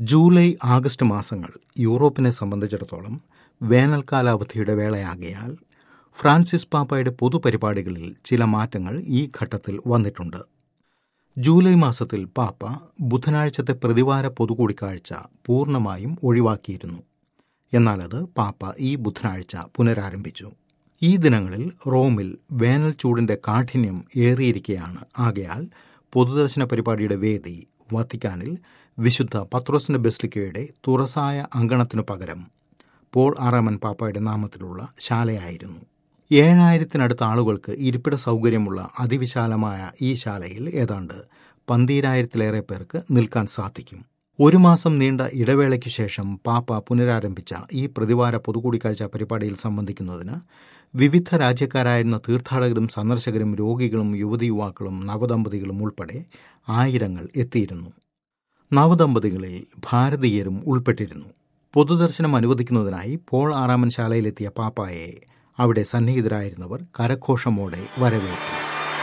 July August മാസങ്ങൾ യൂറോപ്പിനെ സംബന്ധിച്ചിടത്തോളം വേനൽക്കാലാവധിയുടെ വേളയാകയാൽ Francis പാപ്പയുടെ പൊതുപരിപാടികളിൽ ചില മാറ്റങ്ങൾ ഈ ഘട്ടത്തിൽ വന്നിട്ടുണ്ട് ജൂലൈ മാസത്തിൽ പാപ്പ ബുധനാഴ്ചത്തെ പ്രതിവാര പൊതുകൂടിക്കാഴ്ച പൂർണ്ണമായും ഒഴിവാക്കിയിരുന്നു എന്നാൽ അത് പാപ്പ ഈ ബുധനാഴ്ച പുനരാരംഭിച്ചു ഈ ദിനങ്ങളിൽ റോമിൽ വേനൽ ചൂടിന്റെ കാഠിന്യം ഏറിയിരിക്കെയാണ് ആകയാൽ പൊതുദർശന പരിപാടിയുടെ വേദി വത്തിക്കാനിൽ വിശുദ്ധ പത്രോസിന്റെ ബെസ്ലിക്കയുടെ തുറസായ അങ്കണത്തിനു പകരം പോൾ ആറാമൻ പാപ്പയുടെ നാമത്തിലുള്ള ശാലയായിരുന്നു ഏഴായിരത്തിനടുത്ത ആളുകൾക്ക് ഇരിപ്പിട സൗകര്യമുള്ള അതിവിശാലമായ ഈ ശാലയിൽ ഏതാണ്ട് പന്തീരായിരത്തിലേറെ പേർക്ക് നിൽക്കാൻ സാധിക്കും ഒരു മാസം നീണ്ട ഇടവേളയ്ക്കു ശേഷം പാപ്പ പുനരാരംഭിച്ച ഈ പ്രതിവാര പൊതുകൂടിക്കാഴ്ച പരിപാടിയിൽ സംബന്ധിക്കുന്നതിന് വിവിധ രാജ്യക്കാരായിരുന്ന തീർത്ഥാടകരും സന്ദർശകരും രോഗികളും യുവതി യുവാക്കളും നവദമ്പതികളും ഉൾപ്പെടെ ആയിരങ്ങൾ എത്തിയിരുന്നു നവദമ്പതികളിൽ ഭാരതീയരും ഉൾപ്പെട്ടിരുന്നു പൊതുദർശനം അനുവദിക്കുന്നതിനായി പോൾ ആറാമൻ ശാലയിലെത്തിയ പാപ്പായെ അവിടെ സന്നിഹിതരായിരുന്നവർ കരഘോഷമോടെ വരവേറ്റു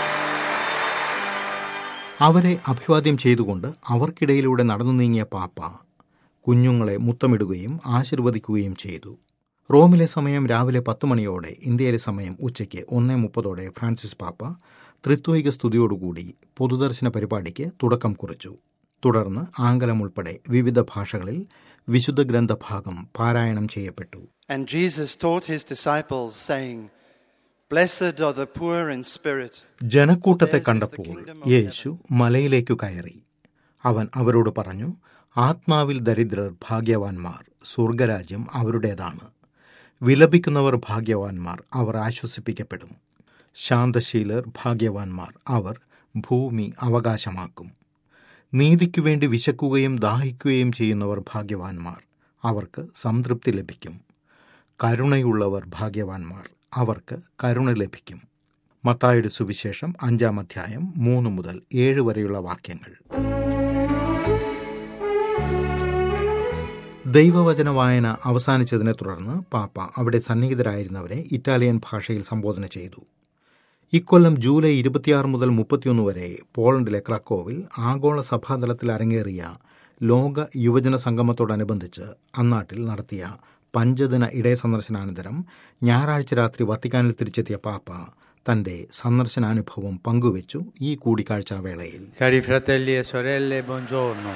അവരെ അഭിവാദ്യം ചെയ്തുകൊണ്ട് അവർക്കിടയിലൂടെ നടന്നു നീങ്ങിയ പാപ്പ കുഞ്ഞുങ്ങളെ മുത്തമിടുകയും ആശീർവദിക്കുകയും ചെയ്തു റോമിലെ സമയം രാവിലെ പത്ത് മണിയോടെ ഇന്ത്യയിലെ സമയം ഉച്ചയ്ക്ക് ഒന്നേ മുപ്പതോടെ ഫ്രാൻസിസ് പാപ്പ ത്രിത്വൈക സ്തുതിയോടുകൂടി പൊതുദർശന പരിപാടിക്ക് തുടക്കം കുറിച്ചു തുടർന്ന് ആംഗലം ഉൾപ്പെടെ വിവിധ ഭാഷകളിൽ വിശുദ്ധ ഗ്രന്ഥഭാഗം പാരായണം ചെയ്യപ്പെട്ടു And Jesus taught his disciples, saying, Blessed are the poor in spirit. ജനക്കൂട്ടത്തെ കണ്ടപ്പോൾ യേശു മലയിലേക്കു കയറി അവൻ അവരോട് പറഞ്ഞു ആത്മാവിൽ ദരിദ്രർ ഭാഗ്യവാന്മാർ സ്വർഗരാജ്യം അവരുടേതാണ് വിലപിക്കുന്നവർ ഭാഗ്യവാന്മാർ അവർ ആശ്വസിപ്പിക്കപ്പെടും ശാന്തശീലർ ഭാഗ്യവാന്മാർ അവർ ഭൂമി അവകാശമാക്കും നീതിക്കു വേണ്ടി വിശക്കുകയും ദാഹിക്കുകയും ചെയ്യുന്നവർ ഭാഗ്യവാന്മാർ അവർക്ക് സംതൃപ്തി ലഭിക്കും കരുണയുള്ളവർ ഭാഗ്യവാന്മാർ അവർക്ക് കരുണ ലഭിക്കും മത്തായുടെ സുവിശേഷം അഞ്ചാം അധ്യായം മൂന്ന് മുതൽ ഏഴ് വരെയുള്ള വാക്യങ്ങൾ ദൈവവചന വായന അവസാനിച്ചതിനെ തുടർന്ന് പാപ്പ അവിടെ സന്നിഹിതരായിരുന്നവരെ ഇറ്റാലിയൻ ഭാഷയിൽ സംബോധന ചെയ്തു ഇക്കൊല്ലം ജൂലൈ ഇരുപത്തിയാറ് മുതൽ മുപ്പത്തിയൊന്ന് വരെ പോളണ്ടിലെ ക്രക്കോവിൽ ആഗോള സഭാതലത്തിൽ അരങ്ങേറിയ ലോക യുവജന സംഗമത്തോടനുബന്ധിച്ച് അന്നാട്ടിൽ നടത്തിയ പഞ്ചദിന ഇടയ സന്ദർശനാനന്തരം ഞായറാഴ്ച രാത്രി വത്തിക്കാനിൽ തിരിച്ചെത്തിയ പാപ്പ തന്റെ സന്ദർശനാനുഭവം പങ്കുവച്ചു ഈ കൂടിക്കാഴ്ചാ വേളയിൽ Cari fratelli e sorelle, buongiorno.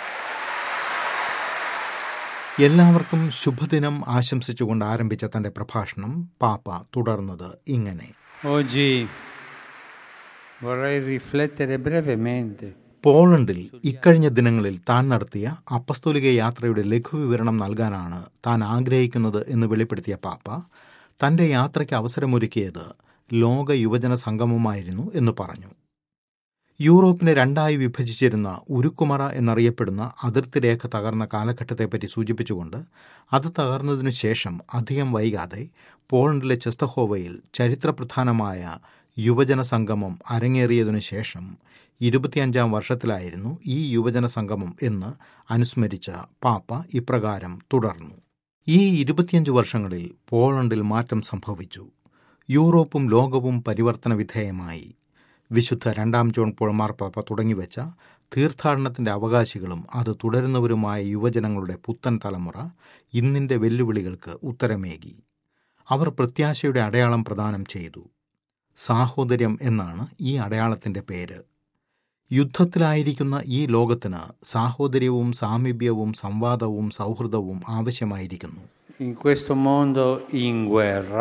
എല്ലാവർക്കും ശുഭദിനം ആശംസിച്ചുകൊണ്ട് ആരംഭിച്ച തന്റെ പ്രഭാഷണം പാപ്പ തുടർന്നത് ഇങ്ങനെ Oggi vorrei riflettere brevemente പോളണ്ടിൽ ഇക്കഴിഞ്ഞ ദിനങ്ങളിൽ താൻ നടത്തിയ അപ്പസ്തോലിക യാത്രയുടെ ലഘുവിവരണം നൽകാനാണ് താൻ ആഗ്രഹിക്കുന്നത് എന്ന് വെളിപ്പെടുത്തിയ പാപ്പ തന്റെ യാത്രയ്ക്ക് അവസരമൊരുക്കിയത് ലോക യുവജന സംഗമമായിരുന്നു എന്ന് പറഞ്ഞു യൂറോപ്പിനെ രണ്ടായി വിഭജിച്ചിരുന്ന ഉരുക്കുമറ എന്നറിയപ്പെടുന്ന അതിർത്തി രേഖ തകർന്ന കാലഘട്ടത്തെപ്പറ്റി സൂചിപ്പിച്ചുകൊണ്ട് അത് തകർന്നതിനു ശേഷം അധികം വൈകാതെ പോളണ്ടിലെ ചെസ്തഹോവയിൽ ചരിത്രപ്രധാനമായ യുവജന സംഗമം അരങ്ങേറിയതിനു ശേഷം ഇരുപത്തിയഞ്ചാം വർഷത്തിലായിരുന്നു ഈ യുവജന സംഗമം എന്ന് അനുസ്മരിച്ച പാപ്പ ഇപ്രകാരം തുടർന്നു ഈ ഇരുപത്തിയഞ്ച് വർഷങ്ങളിൽ പോളണ്ടിൽ മാറ്റം സംഭവിച്ചു യൂറോപ്പും ലോകവും പരിവർത്തന വിധേയമായി വിശുദ്ധ രണ്ടാം ജോൺ പോൾ മാർപ്പാപ്പ തുടങ്ങിവെച്ച തീർത്ഥാടനത്തിന്റെ അവകാശികളും അത് തുടരുന്നവരുമായ യുവജനങ്ങളുടെ പുത്തൻ തലമുറ ഇന്നിന്റെ വെല്ലുവിളികൾക്ക് ഉത്തരമേകി അവർ പ്രത്യാശയുടെ അടയാളം പ്രദാനം ചെയ്തു സാഹോദര്യം എന്നാണ് ഈ അടയാളത്തിന്റെ പേര് യുദ്ധത്തിലായിരിക്കുന്ന ഈ ലോകത്തിന് സാഹോദര്യവും സാമീപ്യവും സംവാദവും സൗഹൃദവും ആവശ്യമായിരിക്കുന്നു in questo mondo in guerra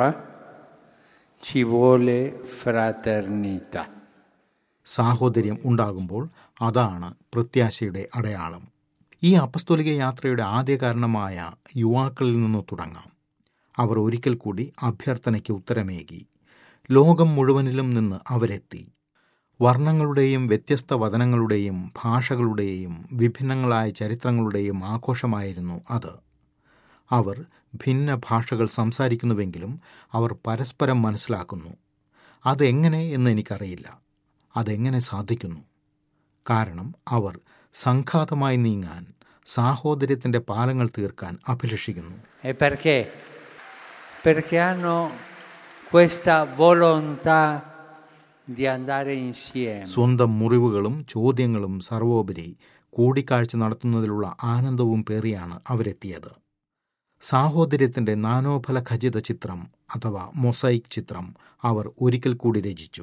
ci vuole fraternità. സാഹോദര്യം ഉണ്ടാകുമ്പോൾ അതാണ് പ്രത്യാശയുടെ അടയാളം ഈ അപസ്തോലിക യാത്രയുടെ ആദ്യ കാരണമായ യുവാക്കളിൽ നിന്ന് തുടങ്ങാം അവർ ഒരിക്കൽ കൂടി അഭ്യർത്ഥനയ്ക്ക് ഉത്തരമേകി ലോകം മുഴുവനിലും നിന്ന് അവരെത്തി വർണ്ണങ്ങളുടെയും വ്യത്യസ്ത വതനങ്ങളുടെയും ഭാഷകളുടെയും വിഭിന്നങ്ങളായ ചരിത്രങ്ങളുടെയും ആഘോഷമായിരുന്നു അത് അവർ ഭിന്ന ഭാഷകൾ സംസാരിക്കുന്നുവെങ്കിലും അവർ പരസ്പരം മനസ്സിലാക്കുന്നു അതെങ്ങനെ എന്ന് എനിക്കറിയില്ല അതെങ്ങനെ സാധിക്കുന്നു കാരണം അവർ സംഘാതമായി നീങ്ങാൻ സാഹോദര്യത്തിന്റെ പാലങ്ങൾ തീർക്കാൻ അഭിലഷിക്കുന്നു E perché? Perché hanno questa volontà di andare insieme. സ്വന്തം മുറിവുകളും ചോദ്യങ്ങളും സർവോപരി കൂടിക്കാഴ്ച നടത്തുന്നതിലുള്ള ആനന്ദവും പേറിയാണ് അവരെത്തിയത് സാഹോദര്യത്തിൻ്റെ നാനോഫല ഖചിത ചിത്രം അഥവാ മൊസൈക് ചിത്രം അവർ ഒരിക്കൽ കൂടി രചിച്ചു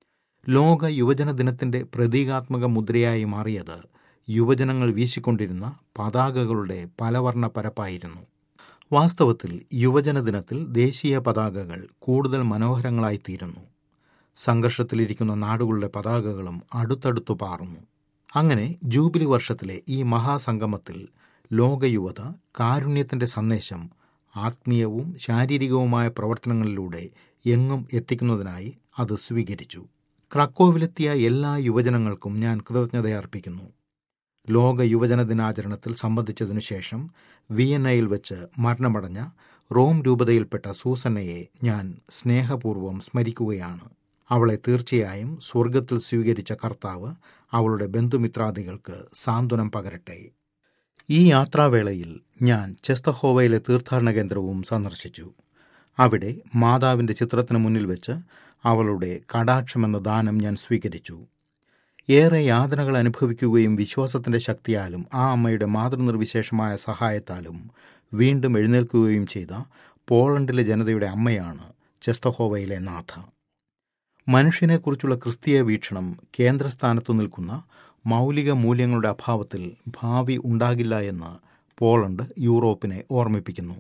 ലോക യുവജന ദിനത്തിൻ്റെ പ്രതീകാത്മക മുദ്രയായി മാറിയത് യുവജനങ്ങൾ വീശിക്കൊണ്ടിരുന്ന പതാകകളുടെ പലവർണ്ണ പരപ്പായിരുന്നു വാസ്തവത്തിൽ യുവജന ദിനത്തിൽ ദേശീയ പതാകകൾ കൂടുതൽ മനോഹരങ്ങളായിത്തീരുന്നു സംഘർഷത്തിലിരിക്കുന്ന നാടുകളുടെ പതാകകളും അടുത്തടുത്തു പാറുന്നു അങ്ങനെ ജൂബിലി വർഷത്തിലെ ഈ മഹാസംഗമത്തിൽ ലോകയുവത കാരുണ്യത്തിൻ്റെ സന്ദേശം ആത്മീയവും ശാരീരികവുമായ പ്രവർത്തനങ്ങളിലൂടെ എങ്ങും എത്തിക്കുന്നതിനായി അത് സ്വീകരിച്ചു ക്രക്കോവിലെത്തിയ എല്ലാ യുവജനങ്ങൾക്കും ഞാൻ കൃതജ്ഞതയർപ്പിക്കുന്നു ലോക യുവജന ദിനാചരണത്തിൽ സംബന്ധിച്ചതിനു ശേഷം വിയന്നയിൽ വെച്ച് മരണമടഞ്ഞ റോം രൂപതയിൽപ്പെട്ട സൂസന്നയെ ഞാൻ സ്നേഹപൂർവ്വം സ്മരിക്കുകയാണ് അവളെ തീർച്ചയായും സ്വർഗത്തിൽ സ്വീകരിച്ച കർത്താവ് അവളുടെ ബന്ധുമിത്രാദികൾക്ക് സാന്ത്വനം പകരട്ടെ ഈ യാത്രാവേളയിൽ ഞാൻ ചെസ്തഹോവയിലെ തീർത്ഥാടന കേന്ദ്രവും സന്ദർശിച്ചു അവിടെ മാതാവിൻ്റെ ചിത്രത്തിന് മുന്നിൽ വെച്ച് അവളുടെ കടാക്ഷമെന്ന ദാനം ഞാൻ സ്വീകരിച്ചു ഏറെ യാതനകൾ അനുഭവിക്കുകയും വിശ്വാസത്തിൻ്റെ ശക്തിയാലും ആ അമ്മയുടെ മാതൃനിർവിശേഷമായ സഹായത്താലും വീണ്ടും എഴുന്നേൽക്കുകയും ചെയ്ത പോളണ്ടിലെ ജനതയുടെ അമ്മയാണ് ചെസ്തഹോവയിലെ നാഥ മനുഷ്യനെക്കുറിച്ചുള്ള ക്രിസ്തീയ വീക്ഷണം കേന്ദ്രസ്ഥാനത്തു നിൽക്കുന്ന മൗലിക മൂല്യങ്ങളുടെ അഭാവത്തിൽ ഭാവി ഉണ്ടാകില്ല എന്ന് പോളണ്ട് യൂറോപ്പിനെ ഓർമ്മിപ്പിക്കുന്നു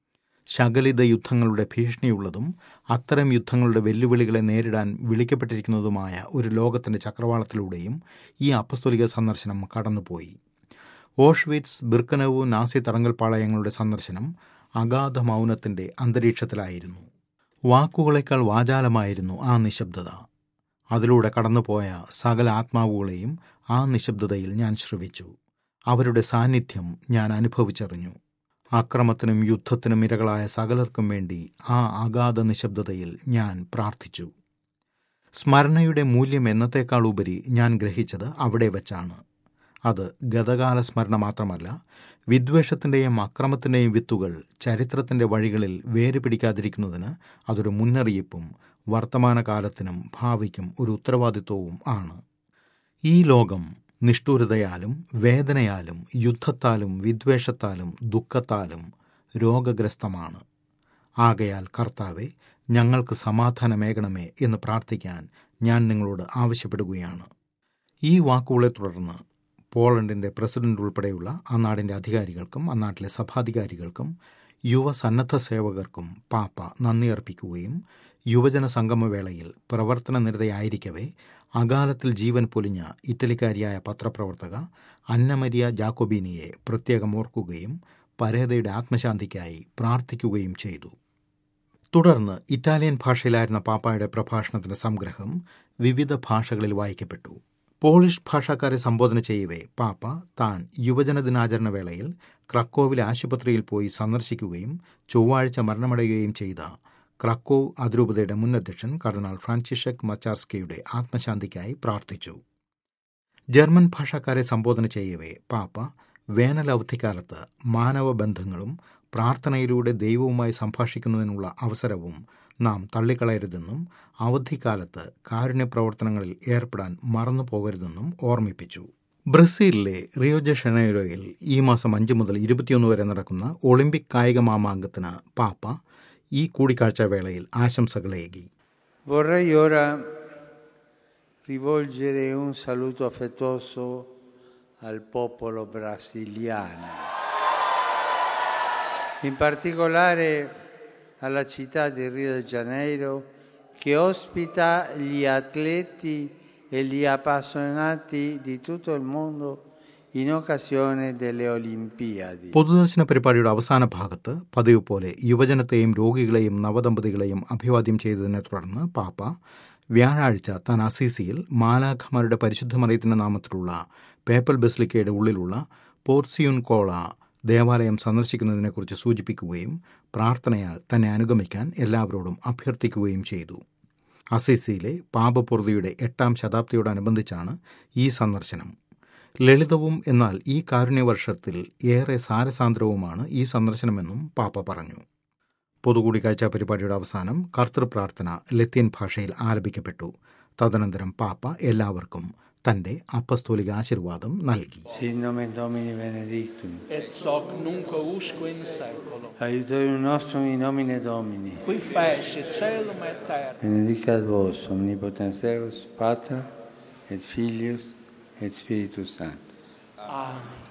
ശകലിത യുദ്ധങ്ങളുടെ ഭീഷണിയുള്ളതും അത്തരം യുദ്ധങ്ങളുടെ വെല്ലുവിളികളെ നേരിടാൻ വിളിക്കപ്പെട്ടിരിക്കുന്നതുമായ ഒരു ലോകത്തിൻ്റെ ചക്രവാളത്തിലൂടെയും ഈ അപ്പസ്തോലിക സന്ദർശനം കടന്നുപോയി ഓഷ്വിറ്റ്സ് ബിർക്കനവു നാസി തടങ്കൽപ്പാളയങ്ങളുടെ സന്ദർശനം അഗാധ മൗനത്തിൻ്റെ അന്തരീക്ഷത്തിലായിരുന്നു വാക്കുകളേക്കാൾ വാചാലമായിരുന്നു ആ നിശബ്ദത അതിലൂടെ കടന്നുപോയ സകല ആത്മാവുകളെയും ആ നിശബ്ദതയിൽ ഞാൻ ശ്രവിച്ചു അവരുടെ സാന്നിധ്യം ഞാൻ അനുഭവിച്ചറിഞ്ഞു അക്രമത്തിനും യുദ്ധത്തിനും ഇരകളായ സകലർക്കും വേണ്ടി ആ അഗാധ നിശബ്ദതയിൽ ഞാൻ പ്രാർത്ഥിച്ചു സ്മരണയുടെ മൂല്യം എന്നത്തേക്കാൾ ഉപരി ഞാൻ ഗ്രഹിച്ചത് അവിടെ വച്ചാണ് അത് ഗതകാല സ്മരണ മാത്രമല്ല വിദ്വേഷത്തിൻ്റെയും അക്രമത്തിൻ്റെയും വിത്തുകൾ ചരിത്രത്തിൻ്റെ വഴികളിൽ വേര് പിടിക്കാതിരിക്കുന്നതിന് അതൊരു മുന്നറിയിപ്പും വർത്തമാനകാലത്തിനും ഭാവിക്കും ഒരു ഉത്തരവാദിത്വവും ആണ് ഈ ലോകം നിഷ്ഠൂരതയാലും വേദനയാലും യുദ്ധത്താലും വിദ്വേഷത്താലും ദുഃഖത്താലും രോഗഗ്രസ്തമാണ് ആകയാൽ കർത്താവെ ഞങ്ങൾക്ക് സമാധാനമേകണമേ എന്ന് പ്രാർത്ഥിക്കാൻ ഞാൻ നിങ്ങളോട് ആവശ്യപ്പെടുകയാണ് ഈ വാക്കുകളെ തുടർന്ന് പോളണ്ടിൻ്റെ പ്രസിഡന്റ് ഉൾപ്പെടെയുള്ള ആ നാടിൻ്റെ അധികാരികൾക്കും ആ നാട്ടിലെ സഭാധികാരികൾക്കും യുവ സന്നദ്ധ സേവകർക്കും പാപ്പ നന്ദി അർപ്പിക്കുകയും യുവജന സംഗമവേളയിൽ പ്രവർത്തന നിരതയായിരിക്കവേ അകാലത്തിൽ ജീവൻ പൊലിഞ്ഞ ഇറ്റലിക്കാരിയായ പത്രപ്രവർത്തക അന്നമരിയ ജാക്കോബീനിയെ പ്രത്യേകം ഓർക്കുകയും പരേതയുടെ ആത്മശാന്തിക്കായി പ്രാർത്ഥിക്കുകയും ചെയ്തു തുടർന്ന് ഇറ്റാലിയൻ ഭാഷയിലായിരുന്ന പാപ്പായുടെ പ്രഭാഷണത്തിന്റെ സംഗ്രഹം വിവിധ ഭാഷകളിൽ വായിക്കപ്പെട്ടു പോളിഷ് ഭാഷക്കാരെ സംബോധന ചെയ്യവേ പാപ്പ താൻ യുവജന ദിനാചരണ വേളയിൽ ക്രക്കോവിലെ ആശുപത്രിയിൽ പോയി സന്ദർശിക്കുകയും ചൊവ്വാഴ്ച മരണമടയുകയും ചെയ്ത ക്രക്കോവ് അതിരൂപതയുടെ മുൻ അധ്യക്ഷൻ കർദിനാൾ ഫ്രാൻസിഷക് മച്ചാർസ്കയുടെ ആത്മശാന്തിക്കായി പ്രാർത്ഥിച്ചു ജർമ്മൻ ഭാഷക്കാരെ സംബോധന ചെയ്യവേ പാപ്പ വേനൽ അവധിക്കാലത്ത് മാനവ ബന്ധങ്ങളും പ്രാർത്ഥനയിലൂടെ ദൈവവുമായി സംഭാഷിക്കുന്നതിനുള്ള അവസരവും നാം തള്ളിക്കളയരുതെന്നും അവധിക്കാലത്ത് കാരുണ്യ പ്രവർത്തനങ്ങളിൽ ഏർപ്പെടാൻ മറന്നു പോകരുതെന്നും ഓർമ്മിപ്പിച്ചു ബ്രസീലിലെ റിയോജ ഷെനൈറോയിൽ ഈ മാസം അഞ്ച് മുതൽ ഇരുപത്തിയൊന്ന് വരെ നടക്കുന്ന ഒളിമ്പിക് കായിക മാമാങ്കത്തിന് പാപ്പ ഈ കൂടിക്കാഴ്ച വേളയിൽ ആശംസകളേകി Vorrei ora rivolgere un saluto affettuoso al popolo brasiliano, in particolare alla città di Rio de Janeiro che ospita gli atleti e gli appassionati di tutto il mondo in occasione delle Olimpiadi. പൊതുദർശന പരിപാടിയുടെ അവസാന ഭാഗത്ത് പതിവ് പോലെ യുവജനത്തെയും രോഗികളെയും നവദമ്പതികളെയും അഭിവാദ്യം ചെയ്തതിനെ തുടർന്ന് പാപ്പ വ്യാഴാഴ്ച താൻ അസീസിയിൽ മാലാഖമാരുടെ പരിശുദ്ധമറിയത്തിൻ്റെ നാമത്തിലുള്ള പേപ്പൽ ബെസ്ലിക്കയുടെ ഉള്ളിലുള്ള പോർസിയുൻ കോള ദേവാലയം സന്ദർശിക്കുന്നതിനെക്കുറിച്ച് സൂചിപ്പിക്കുകയും പ്രാർത്ഥനയാൽ തന്നെ അനുഗമിക്കാൻ എല്ലാവരോടും അഭ്യർത്ഥിക്കുകയും ചെയ്തു അസീസിയിലെ പാപപൂർതിയുടെ എട്ടാം ശതാബ്ദിയോടനുബന്ധിച്ചാണ് ഈ സന്ദർശനം ലളിതവും എന്നാൽ ഈ കാരുണ്യവർഷത്തിൽ ഏറെ സാരസാന്ദ്രവുമാണ് ഈ സന്ദർശനമെന്നും പാപ്പ പറഞ്ഞു പൊതുകൂടിക്കാഴ്ച പരിപാടിയുടെ അവസാനം കർത്തൃപ്രാർത്ഥന ലത്തീൻ ഭാഷയിൽ ആലപിക്കപ്പെട്ടു തദനന്തരം പാപ്പ എല്ലാവർക്കും തന്റെ അപ്പസ്തോലിക ആശീർവാദം നൽകി Sit nomen Domini benedictum. et hoc nunc usque in seculum. Aiutorium nostrum in nomine Domini. Qui feci celum et terra. Benedicat vos omnipotens Deus, Pater et Filius et Spiritus Sanctus. Amen.